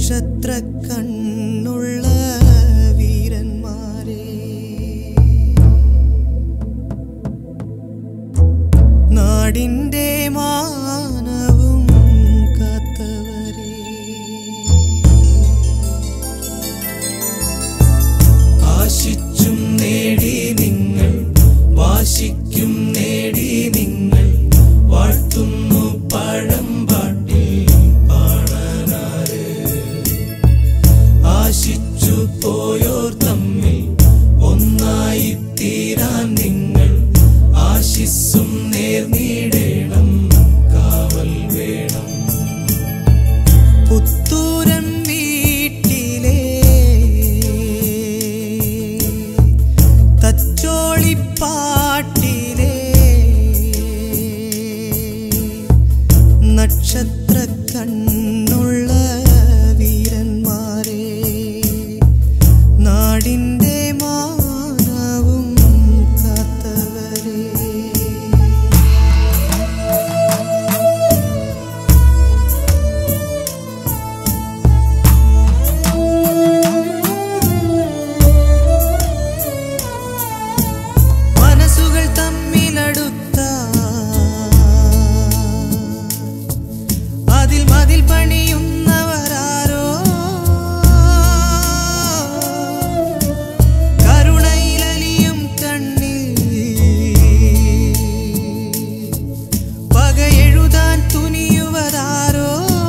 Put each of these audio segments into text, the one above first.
നക്ഷത്ര കണ്ണുള്ള വീരന്മാരെ നാടിൻ്റെ മാനവും കാത്തവരെ ആശിച്ചും നേടി നിങ്ങൾ വാശിക്കും നേടി നിങ്ങൾ വാഴ്ത്തുന്നു പഴം പാട്ടിൽ പാടാനാര് ആശിച്ചു പോയോർ തമ്മിൽ ഒന്നായി തീരാൻ നിങ്ങൾ ആശിസ്സും നേർനീടേണം കാവൽ വേണം പുത്തൂരം വീട്ടിലെ തച്ചോളിപ്പാട്ടിലെ നക്ഷത്ര കണ്ണുള്ള വീരന്മാരെ നാടിൻ്റെ മാനവും കാത്തവരെ മനസ്സുകൾ തമ്മിലടുത്ത അതിൽ മതിൽ പണിയുന്നവരാരോ കരുണയിലലിയും കണ്ണിൽ പകയെഴുതാൻ തുനിയുവതാരോ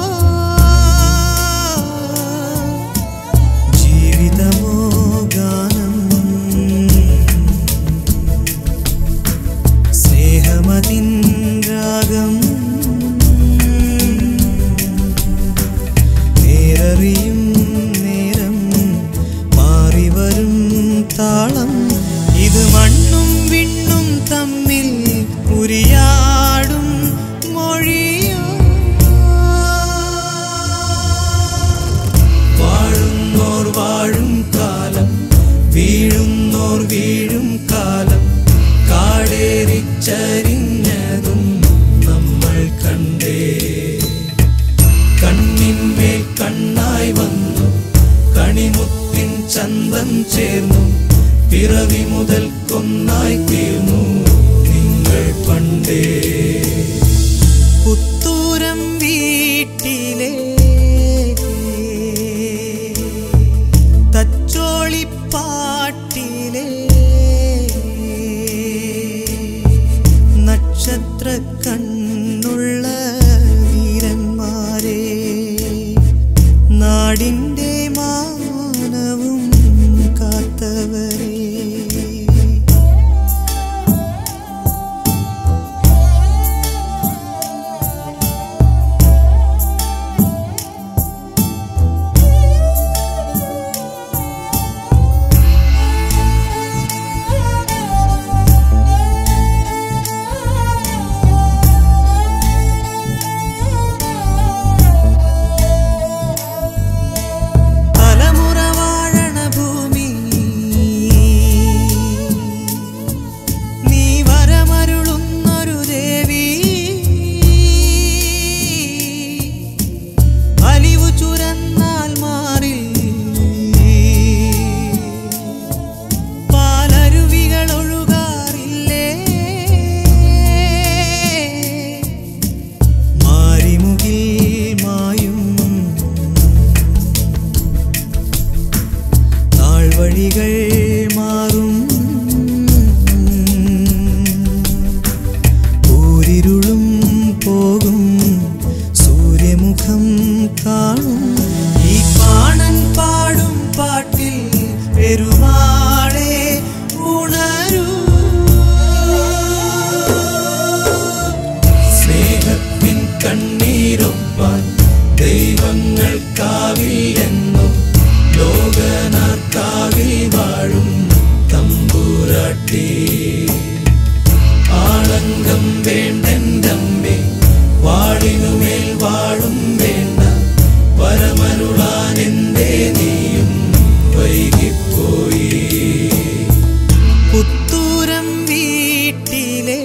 ജീവിതമോ ഗാനം സ്നേഹമതിൻ രാഗം നേരറിയും നേരം മാറിവരും താളം ഇത് മണ്ണും വിണ്ണും തമ്മിൽ ഉരിയാടും മൊഴിയോ വാഴുന്നോർ വാഴും കാലം വീഴുന്നോർ വീഴും കാലം കാടേറിച്ചരിഞ്ഞതും നമ്മൾ കണ്ടേ കണ്ണിന്മേൽ കണ്ണായി വന്നു കണിമുത്തിൻ ചന്തം ചേർന്നു പിറവി മുതൽ കൊന്നായി തീർന്നു നിങ്ങൾ പണ്ടേ പുത്തൂരം വീട്ടിലെ തച്ചോളിപ്പാട്ടിലെ നക്ഷത്ര കണ്ണുള്ള വീരന്മാരെ നാടിൻ്റെ മാനവും കാത്തവരെ തലമുറ വാഴണ ഭൂമി നീ വരമരുളുന്നൊരു ദേവി അലിവു ചുരന്നാൽ മാറിൽ പാലരുവികൾ ഒഴുകാറില്ലേ മാരിമുകിൽ മായും നാൾവഴികൾ മാറും ഊരിരുളും പോകും സൂര്യമുഖം കാണും ഈ കാണൻ പാടും പാട്ടിൽ പെരുമാളെ ഉണരൂ സ്നേഹത്തിൻ കണ്ണീരൊപ്പാൻ ദൈവങ്ങൾക്കാവില്ലെന്നും ലോകനാർക്കാവിൽ വാഴും തമ്പൂരാട്ടി ആളങ്കം വേണ്ടെന്തമ്മേ വാളിനുമേൽ വാഴും വേണ്ട വരമരുളാൻ എന്തേ നീയും വൈകിപ്പോയി പുത്തൂരം വീട്ടിലെ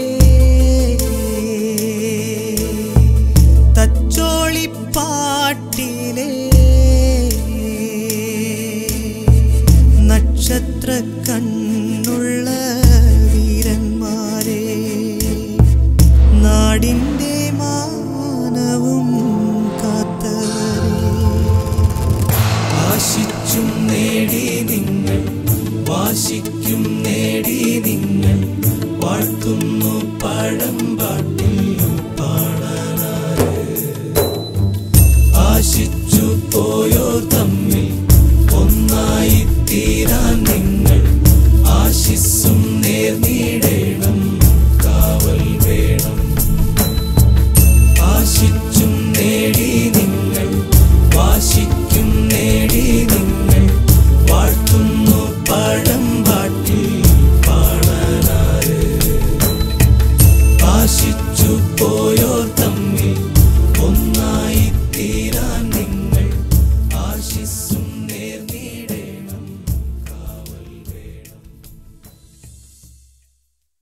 തച്ചോളിപ്പാട്ടിലെ കണ്ണീർ